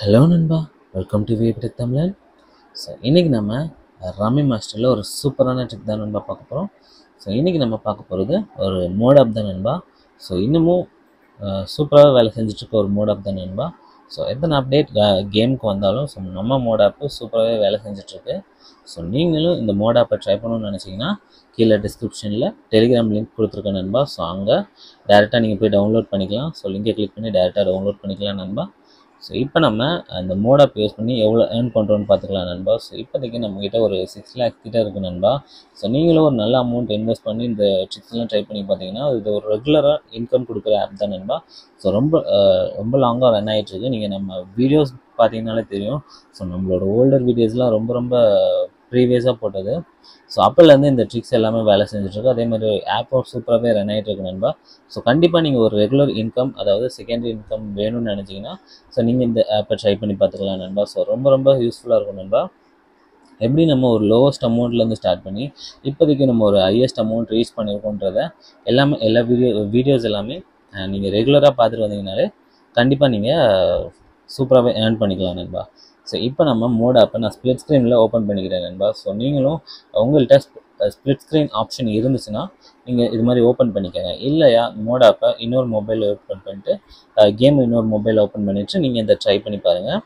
hello நண்பா welcome to VBT Tamilan so இன்றைக்கி நம்ம ரம்மி மாஸ்டரில் ஒரு சூப்பரான ட்ரிக் தான் நண்பா பார்க்க போகிறோம் ஸோ இன்றைக்கி நம்ம பார்க்க போகிறது ஒரு மோட் ஆப் தான் நண்பா ஸோ இன்னமும் சூப்பராக வேலை செஞ்சுட்ருக்க ஒரு மோட் ஆப் தான் நண்பா ஸோ எத்தனை அப்டேட் கேமுக்கு வந்தாலும் ஸோ நம்ம மோட் ஆப்பு சூப்பராகவே வேலை செஞ்சுட்ருக்கு ஸோ நீங்களும் இந்த மோட் ஆப்பை ட்ரை பண்ணணும்னு நினச்சிங்கன்னா கீழே டிஸ்கிரிப்ஷனில் டெலிகிராம் லிங்க் கொடுத்துருக்கேன் நண்பா ஸோ அங்கே டேரெக்டாக நீங்கள் போய் டவுன்லோட் பண்ணிக்கலாம் ஸோ லிங்கை கிளிக் பண்ணி டேரெக்டாக டவுன்லோட் பண்ணிக்கலாம் நண்பா ஸோ இப்போ நம்ம அந்த மோட் ஆப் யூஸ் பண்ணி எவ்வளோ ஏர்ன் பண்ணுறோன்னு பார்த்துக்கலாம் நண்பா ஸோ இப்போதைக்கு நம்மக்கிட்ட ஒரு சிக்ஸ் லேக்ஸ் கிட்ட இருக்குது நண்பா ஸோ நீங்களும் ஒரு நல்ல அமௌண்ட் இன்வெஸ்ட் பண்ணி இந்த ட்ரிக்ஸ்லாம் ட்ரை பண்ணி பார்த்தீங்கன்னா இது ஒரு ரெகுலராக இன்கம் கொடுக்குற ஆப் தான் நண்பா ஸோ ரொம்ப அஹ், ரொம்ப லாங்காக ரன் ஆகிட்டுருக்கு நீங்கள் நம்ம வீடியோஸ் பார்த்தீங்கனாலே தெரியும் ஸோ நம்மளோட ஓல்டர் வீடியோஸ்லாம் ரொம்ப ரொம்ப ப்ரீவியஸாக போட்டது ஸோ அப்போலேருந்து இந்த ட்ரிக்ஸ் எல்லாமே வேலை செஞ்சுட்ருக்கு அதே மாதிரி ஆப்பும் சூப்பராகவே ரன் ஆகிட்டு இருக்கு நண்பா ஸோ கண்டிப்பாக நீங்கள் ஒரு ரெகுலர் இன்கம் அதாவது செகண்டரி இன்கம் வேணும்னு நினச்சிங்கன்னா ஸோ நீங்கள் இந்த ஆப்பை ட்ரை பண்ணி பார்த்துக்கலாம் நண்பா ஸோ ரொம்ப ரொம்ப யூஸ்ஃபுல்லாக இருக்கும் நண்பா எப்படி நம்ம ஒரு லோவஸ்ட் அமௌண்ட்லேருந்து ஸ்டார்ட் பண்ணி இப்போதைக்கு நம்ம ஒரு ஹையஸ்ட் அமௌண்ட் ரீச் பண்ணியிருக்கோன்றத எல்லாமே எல்லா வீடியோ வீடியோஸ் எல்லாமே நீங்கள் ரெகுலராக பார்த்துட்டு வந்தீங்கனாலே கண்டிப்பாக நீங்கள் சூப்பராகவே ஏர்ன் பண்ணிக்கலாம் நண்பா ஸோ இப்போ நம்ம மோட் ஆப்பை நான் ஸ்ப்ளிட் ஸ்க்ரீனில் ஓப்பன் பண்ணிக்கிறேன் நண்பா ஸோ நீங்களும் உங்கள்கிட்ட ஸ்ப்ளிட் ஸ்க்ரீன் ஆப்ஷன் இருந்துச்சுன்னா நீங்கள் இது மாதிரி ஓப்பன் பண்ணிக்கோங்க இல்லையா மோட் ஆப்பை இன்னொரு மொபைல் ஓப்பன் பண்ணிட்டு கேம் இன்னொரு மொபைல் ஓப்பன் பண்ணிவிட்டு நீங்கள் இதை ட்ரை பண்ணி பாருங்கள்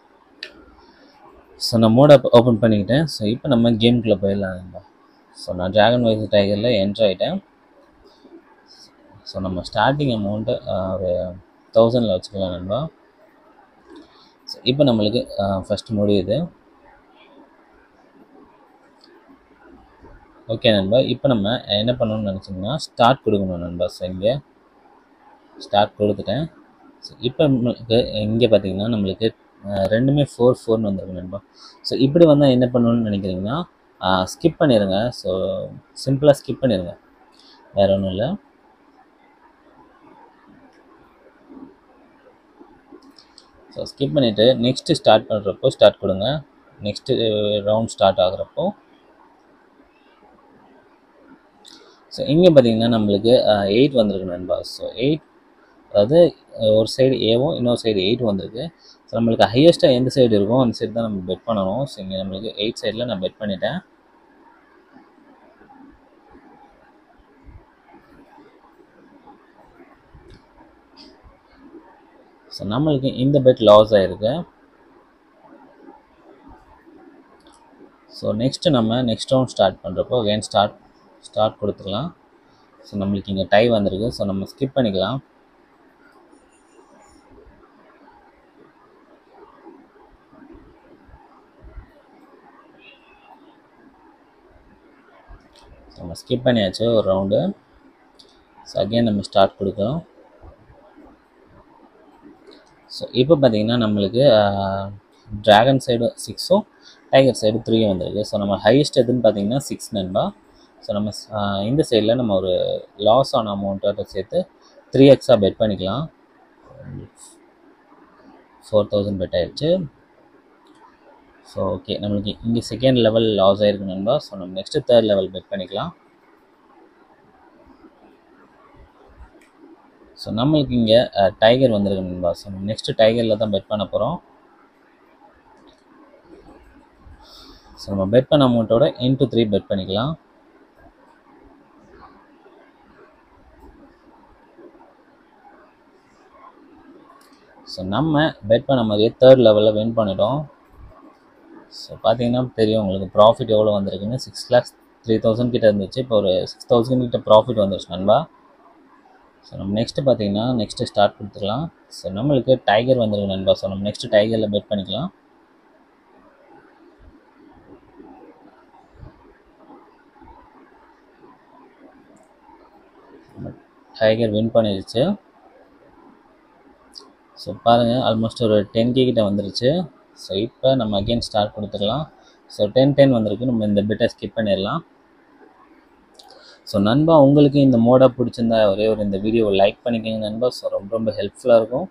ஸோ நான் மோட் ஆப் ஓப்பன் பண்ணிக்கிட்டேன் ஸோ இப்போ நம்ம கேமுக்குள்ளே போயிடலாம் நண்பா ஸோ நான் ட்ராகன் வாய்ஸ் டைகரில் என்ட்ரு ஆகிட்டேன் ஸோ நம்ம ஸ்டார்டிங் அமௌண்ட்டு ஒரு தௌசண்டில் வச்சுக்கலாம் நண்பா ஸோ இப்போ நம்மளுக்கு ஃபஸ்ட் முடியுது ஓகே நண்பா இப்போ நம்ம என்ன பண்ணணும்னு நினச்சோம்னா ஸ்டார்ட் கொடுக்கணும் நண்பா ஸோ இங்கே ஸ்டார்ட் கொடுத்துட்டேன் ஸோ இப்போ நம்மளுக்கு இங்கே பார்த்தீங்கன்னா நம்மளுக்கு அஹ், ரெண்டுமே ஃபோர் ஃபோர்னு வந்திருக்கு நண்பா ஸோ இப்படி வந்தால் என்ன பண்ணணும்னு நினைக்கிறீங்கன்னா ஸ்கிப் பண்ணிடுங்க ஸோ சிம்பிளாக ஸ்கிப் பண்ணிடுங்க வேற ஒன்றும் இல்லை ஸோ ஸ்கிப் பண்ணிவிட்டு நெக்ஸ்ட்டு ஸ்டார்ட் பண்ணுறப்போ ஸ்டார்ட் கொடுங்க நெக்ஸ்ட்டு ரவுண்ட் ஸ்டார்ட் ஆகுறப்போ ஸோ இங்கே பார்த்தீங்கன்னா நம்மளுக்கு எயிட் வந்திருக்கு நண்பா ஸோ எயிட் அதாவது அஹ், ஒரு சைடு ஏவும் இன்னொரு சைடு எயிட் வந்திருக்கு ஸோ நம்மளுக்கு ஹையஸ்ட்டாக எந்த சைடு இருக்கோ அந்த சைடு தான் நம்ம பெட் பண்ணணும் ஸோ இங்கே நம்மளுக்கு எயிட் சைடில் நான் பெட் பண்ணிட்டேன் ஸோ நம்மளுக்கு இந்த பெட் லாஸ் ஆகிருக்கு ஸோ நெக்ஸ்ட்டு நம்ம நெக்ஸ்ட் ரவுண்ட் ஸ்டார்ட் பண்ணுறப்போ அகைன் ஸ்டார்ட் ஸ்டார்ட் கொடுத்துக்கலாம் ஸோ நம்மளுக்கு இங்கே டை வந்திருக்கு ஸோ நம்ம ஸ்கிப் பண்ணிக்கலாம் ஸோ நம்ம ஸ்கிப் பண்ணியாச்சு ஒரு ரவுண்டு ஸோ அகைன் நம்ம ஸ்டார்ட் கொடுக்குறோம் ஸோ இப்போ பார்த்தீங்கன்னா நம்மளுக்கு ட்ராகன் சைடு சிக்ஸும் டைகர் சைடு த்ரீயும் வந்திருக்கு ஸோ நம்ம ஹையஸ்ட் எதுன்னு பார்த்தீங்கன்னா சிக்ஸ் நண்பா ஸோ நம்ம ஆஹ், இந்த சைடில் நம்ம ஒரு லாஸ் ஆன அமௌண்ட்டோட சேர்த்து த்ரீ எக்ஸாக பெட் பண்ணிக்கலாம் ஃபோர் தௌசண்ட் பெட் ஆயிடுச்சு ஸோ ஓகே நம்மளுக்கு இங்கே செகண்ட் லெவல் லாஸ் ஆயிருக்கு நண்பா ஸோ நம்ம நெக்ஸ்ட்டு தேர்ட் லெவல் பெட் பண்ணிக்கலாம் ஸோ நம்மளுக்கு இங்கே டைகர் வந்திருக்கு நண்பா ஸோ நெக்ஸ்ட்டு டைகரில் தான் பெட் பண்ண போகிறோம் ஸோ நம்ம பெட் பண்ண அமௌண்ட்டோட இன்ட்டு த்ரீ பெட் பண்ணிக்கலாம் ஸோ நம்ம பெட் பண்ண மாதிரியே தேர்ட் லெவலில் வின் பண்ணிட்டோம் ஸோ பார்த்தீங்கன்னா தெரியும் உங்களுக்கு ப்ராஃபிட் எவ்வளோ வந்திருக்குன்னு சிக்ஸ் லேக்ஸ் த்ரீ தௌசண்ட் கிட்ட இருந்துச்சு இப்போ ஒரு சிக்ஸ் தௌசண்ட் கிட்ட ப்ராஃபிட் வந்துருச்சு நண்பா ஸோ நம்ம நெக்ஸ்ட்டு பார்த்தீங்கன்னா நெக்ஸ்ட்டு ஸ்டார்ட் கொடுத்துக்கலாம் ஸோ நம்மளுக்கு டைகர் வந்திருக்கு நண்பா ஸோ நம்ம நெக்ஸ்ட்டு டைகரில் பெட் பண்ணிக்கலாம் டைகர் வின் பண்ணிருச்சு ஸோ பாருங்கள் ஆல்மோஸ்ட் ஒரு டென் கே கிட்ட வந்துருச்சு ஸோ இப்போ நம்ம அகைன் ஸ்டார்ட் கொடுத்துக்கலாம் ஸோ டென் டென் வந்திருக்கு நம்ம இந்த பிட்டை ஸ்கிப் பண்ணிடலாம் ஸோ நண்பா உங்களுக்கு இந்த மோடை பிடிச்சிருந்தா ஒரே ஒரு இந்த வீடியோவை லைக் பண்ணிக்கோங்க நண்பா ஸோ ரொம்ப ரொம்ப ஹெல்ப்ஃபுல்லாக இருக்கும்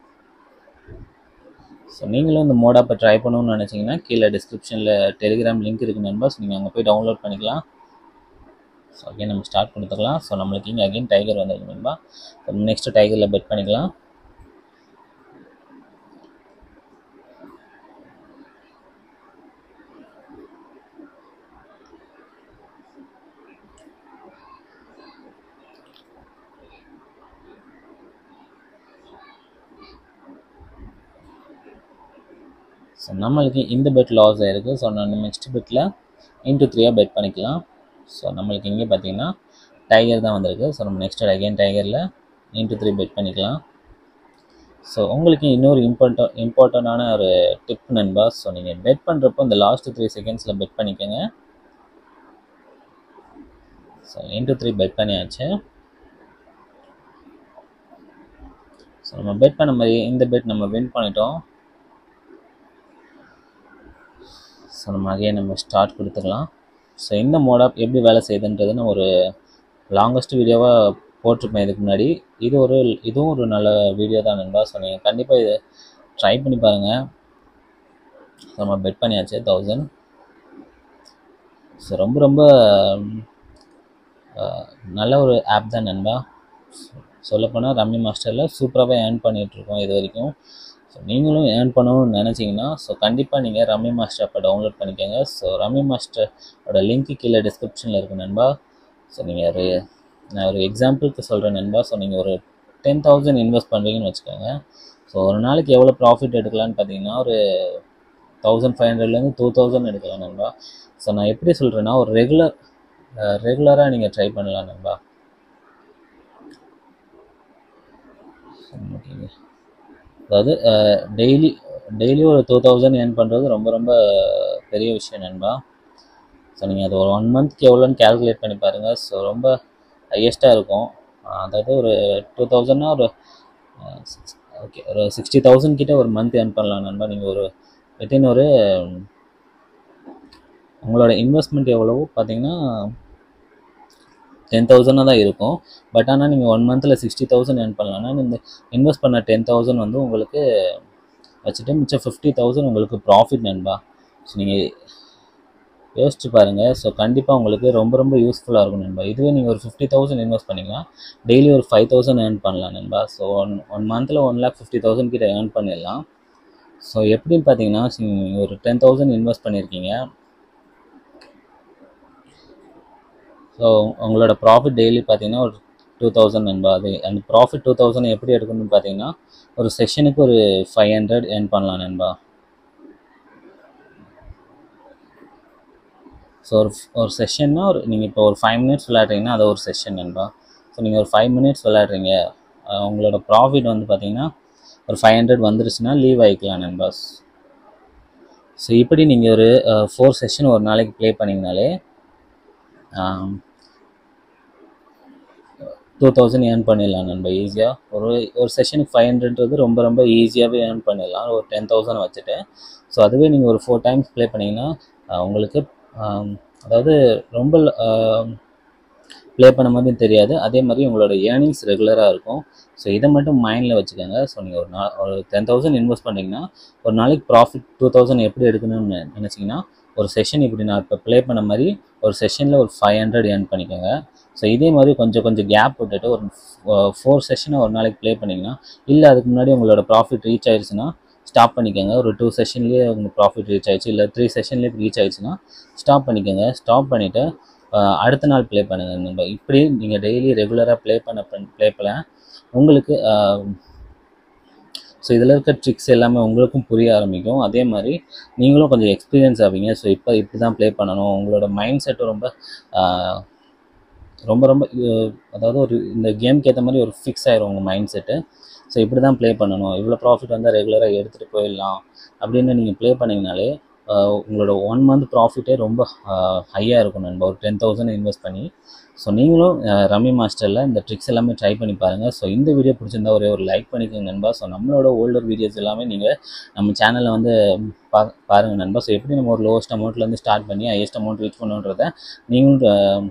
ஸோ நீங்களும் இந்த மோடாப்பை ட்ரை பண்ணணும்னு நினச்சிங்கன்னா கீழே டிஸ்கிரிப்ஷனில் டெலிகிராம் லிங்க் இருக்குது நண்பா ஸோ நீங்கள் அங்கே போய் டவுன்லோட் பண்ணிக்கலாம் ஸோ அகைன் நம்ம ஸ்டார்ட் கொடுத்துக்கலாம் ஸோ நம்மளுக்கு இங்கே அகைன் டைகர் வந்திருக்கு நண்பா ஸோ நெக்ஸ்ட்டு டைகரில் பெட் பண்ணிக்கலாம் ஸோ நம்மளுக்கு இந்த பெட் லாஸ் ஆயிருக்கு ஸோ நான் நெக்ஸ்ட் பெட்டில் இன்ட்டு த்ரீயாக பெட் பண்ணிக்கலாம் ஸோ நம்மளுக்கு இங்கே பார்த்தீங்கன்னா டைகர் தான் வந்திருக்கு ஸோ நம்ம நெக்ஸ்ட் அகைன் டைகரில் இன்ட்டு த்ரீ பெட் பண்ணிக்கலாம் ஸோ உங்களுக்கு இன்னொரு இம்பார்ட்டன் இம்பார்ட்டண்டான ஒரு டிப் நண்பா ஸோ நீங்கள் பெட் பண்ணுறப்போ இந்த லாஸ்ட் த்ரீ செகண்ட்ஸில் பெட் பண்ணிக்கோங்க ஸோ இன்ட்டு த்ரீ பெட் பண்ணியாச்சு ஸோ நம்ம பெட் பண்ண மாதிரி இந்த பெட் நம்ம வின் பண்ணிட்டோம் ஸோ நம்ம அகைன் நம்ம ஸ்டார்ட் கொடுத்துக்கலாம் ஸோ இந்த மோடாப் எப்படி வேலை செய்யுதுன்றது நான் ஒரு லாங்கஸ்ட் வீடியோவாக போட்டிருப்பேன் இதுக்கு முன்னாடி இது ஒரு இதுவும் ஒரு நல்ல வீடியோ தான் நண்பா ஸோ நீங்கள் கண்டிப்பாக இதை ட்ரை பண்ணி பாருங்கள் ஸோ நம்ம பெட் பண்ணியாச்சு தௌசண்ட் ஸோ ரொம்ப ரொம்ப அஹ், நல்ல ஒரு ஆப் தான் நண்பா சொல்லப்போனால் ரம்மி மாஸ்டரில் சூப்பராகவே ஏர்ன் பண்ணிகிட்ருக்கோம் இது வரைக்கும் ஸோ நீங்களும் ஏர்ன் பண்ணணும்னு நினச்சிங்கன்னா ஸோ கண்டிப்பாக நீங்கள் ரம்மி மாஸ்டர் அப்போ டவுன்லோட் பண்ணிக்கோங்க ஸோ ரம்மி மாஸ்டரோட லிங்க்கு கீழே டிஸ்கிரிப்ஷனில் இருக்குது நண்பா ஸோ நீங்கள் ஒரு நான் ஒரு எக்ஸாம்பிளுக்கு சொல்கிறேன் நண்பா ஸோ நீங்கள் ஒரு டென் தௌசண்ட் இன்வெஸ்ட் பண்ணுறீங்கன்னு வச்சுக்கோங்க ஸோ ஒரு நாளைக்கு எவ்வளோ ப்ராஃபிட் எடுக்கலாம்னு பார்த்தீங்கன்னா ஒரு தௌசண்ட் ஃபைவ் ஹண்ட்ரட்லேருந்து டூ தௌசண்ட் எடுக்கலாம் நண்பா ஸோ நான் எப்படி சொல்கிறேன்னா ஒரு ரெகுலர் ரெகுலராக நீங்கள் ட்ரை பண்ணலாம் நண்பா ஓகேங்க அதாவது டெய்லி டெய்லி ஒரு டூ தௌசண்ட் ஏர்ன் பண்ணுறது ரொம்ப ரொம்ப பெரிய விஷயம் நண்பா ஸோ நீங்கள் அது ஒரு ஒன் மந்த்க்கு எவ்வளோன்னு கேல்குலேட் பண்ணி பாருங்கள் ஸோ ரொம்ப ஹையஸ்ட்டாக இருக்கும் அஹ் அதாவது ஒரு டூ தௌசண்ட்னா ஒரு ஓகே ஒரு சிக்ஸ்டி தௌசண்ட் கிட்ட ஒரு மந்த் ஏர்ன் பண்ணலாம் நண்பா நீங்கள் ஒரு வித்தின் ஒரு உங்களோட இன்வெஸ்ட்மெண்ட் எவ்வளவோ பார்த்தீங்கன்னா டென் தௌசண்டாக தான் இருக்கும் பட் ஆனால் நீங்கள் ஒன் மந்தில் சிக்ஸ்டி தௌசண்ட் ஏர்ன் பண்ணலாம்னா இந்த இன்வெஸ்ட் பண்ண டென் தௌசண்ட் வந்து உங்களுக்கு வச்சுட்டு மிச்சம் ஃபிஃப்டி தௌசண்ட் உங்களுக்கு ப்ராஃபிட் நண்பா ஸோ நீங்கள் யோசிச்சு பாருங்கள் ஸோ கண்டிப்பாக உங்களுக்கு ரொம்ப ரொம்ப யூஸ்ஃபுல்லாக இருக்கும் நண்பா இதுவே நீங்கள் ஒரு ஃபிஃப்டி தௌசண்ட் இன்வெஸ்ட் பண்ணிங்கன்னா டெய்லி ஒரு ஃபைவ் தௌசண்ட் ஏர்ன் பண்ணலாம் நண்பா ஸோ ஒன் ஒன் மந்தில் ஒன் லேக் ஃபிஃப்டி தௌசண்ட் கிட்ட ஏர்ன் பண்ணிடலாம் ஸோ எப்படின்னு பார்த்தீங்கன்னா நீங்கள் ஒரு டென் தௌசண்ட் இன்வெஸ்ட் பண்ணியிருக்கீங்க ஸோ உங்களோட ப்ராஃபிட் டெய்லி பார்த்தீங்கன்னா ஒரு டூ தௌசண்ட் நண்பா அது அந்த ப்ராஃபிட் டூ தௌசண்ட் எப்படி எடுக்கணும்னு பார்த்தீங்கன்னா ஒரு செஷனுக்கு ஒரு ஃபைவ் ஹண்ட்ரட் ஏர்ன் பண்ணலாம் நண்பா ஸோ ஒரு ஒரு செஷன்னா ஒரு நீங்கள் இப்போ ஒரு ஃபைவ் மினிட்ஸ் விளையாடுறீங்கன்னா அது ஒரு செஷன் நண்பா ஸோ நீங்கள் ஒரு ஃபைவ் மினிட்ஸ் விளையாடுறீங்க அஹ் உங்களோட ப்ராஃபிட் வந்து பார்த்தீங்கன்னா ஒரு ஃபைவ் ஹண்ட்ரட் வந்துருச்சுன்னா லீவ் ஆகிக்கலாம் நண்பாஸ் ஸோ இப்படி நீங்கள் ஒரு ஃபோர் செஷன் ஒரு நாளைக்கு ப்ளே பண்ணிங்கனாலே டூ தௌசண்ட் ஏர்ன் பண்ணிடலாம் நண்பா ஈஸியாக ஒரு ஒரு செஷனுக்கு ஃபைவ் ஹண்ட்ரட்றது ரொம்ப ரொம்ப ஈஸியாகவே ஏர்ன் பண்ணிடலாம் ஒரு டென் தௌசண்ட் வச்சுட்டு ஸோ அதுவே நீங்கள் ஒரு ஃபோர் டைம்ஸ் ப்ளே பண்ணிங்கன்னா அஹ் உங்களுக்கு ஆம், அதாவது ரொம்ப ப்ளே பண்ண மாதிரி தெரியாது அதே மாதிரி உங்களோட ஏர்னிங்ஸ் ரெகுலராக இருக்கும் ஸோ இதை மட்டும் மைண்டில் வச்சுக்கோங்க ஸோ நீங்கள் ஒரு நாள் ஒரு டென் தௌசண்ட் இன்வெஸ்ட் பண்ணிங்கன்னா ஒரு நாளைக்கு ப்ராஃபிட் டூ தௌசண்ட் எப்படி எடுக்கணும்னு நினச்சிங்கன்னா ஒரு செஷன் இப்படி நான் இப்போ ப்ளே பண்ண மாதிரி ஒரு செஷனில் ஒரு ஃபைவ் ஹண்ட்ரட் ஏர்ன் பண்ணிக்கோங்க ஸோ இதே மாதிரி கொஞ்சம் கொஞ்சம் கேப் விட்டுட்டு ஒரு ஃபோர் செஷனை ஒரு நாளைக்கு ப்ளே பண்ணிங்கன்னா இல்லை அதுக்கு முன்னாடி உங்களோட ப்ராஃபிட் ரீச் ஆயிடுச்சுன்னா ஸ்டாப் பண்ணிக்கோங்க ஒரு டூ செஷன்லேயே உங்களுக்கு ப்ராஃபிட் ரீச் ஆயிடுச்சு இல்லை த்ரீ செஷன்லேயே ரீச் ஆயிடுச்சுன்னா ஸ்டாப் பண்ணிக்கோங்க ஸ்டாப் பண்ணிவிட்டு அடுத்த நாள் ப்ளே பண்ணுங்கள் நம்ம இப்படி நீங்கள் டெய்லி ரெகுலராக ப்ளே பண்ண ப்ளே பண்ண உங்களுக்கு ஸோ இதில் இருக்க ட்ரிக்ஸ் எல்லாமே உங்களுக்கும் புரிய ஆரம்பிக்கும் அதே மாதிரி நீங்களும் கொஞ்சம் எக்ஸ்பீரியன்ஸ் ஆவீங்க ஸோ இப்போ இப்படி தான் ப்ளே பண்ணணும் உங்களோட மைண்ட் செட்டும் ரொம்ப ஆஹ், ரொம்ப ரொம்ப அஹ், அதாவது ஒரு இந்த கேம்க்கு ஏற்ற மாதிரி ஒரு ஃபிக்ஸ் ஆயிரும் உங்கள் மைண்ட் செட்டு ஸோ இப்படி தான் ப்ளே பண்ணணும் இவ்வளோ ப்ராஃபிட் வந்தால் ரெகுலராக எடுத்துகிட்டு போயிடலாம் அப்படின்னு நீங்கள் ப்ளே பண்ணிங்கனாலே ஆஹ், உங்களோட ஒன் மந்த் ப்ராஃபிட்டே ரொம்ப ஹையாக இருக்கும் நண்பா ஒரு டென் தௌசண்ட் இன்வெஸ்ட் பண்ணி ஸோ நீங்களும் ஆஹ், ரம்மி மாஸ்டரில் இந்த ட்ரிக்ஸ் எல்லாமே ட்ரை பண்ணி பாருங்கள் ஸோ இந்த வீடியோ பிடிச்சிருந்தா ஒரே ஒரு லைக் பண்ணிக்கோங்க நண்பா ஸோ நம்மளோட ஓல்டர் வீடியோஸ் எல்லாமே நீங்கள் நம்ம சேனலில் வந்து பா பாருங்கள் நண்பா ஸோ எப்படி நம்ம ஒரு லோவஸ்ட் அமௌண்ட்லேருந்து ஸ்டார்ட் பண்ணி ஹையஸ்ட் அமௌண்ட் ரீச் பண்ணுன்றதை நீங்களும் ஆஹ்,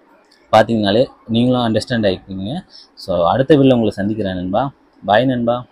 பார்த்தீங்கனாலே நீங்களும் அண்டர்ஸ்டாண்ட் ஆகிக்குவீங்க ஸோ அடுத்த வீடியோவில் உங்களை சந்திக்கிறேன் நண்பா பாய் நண்பா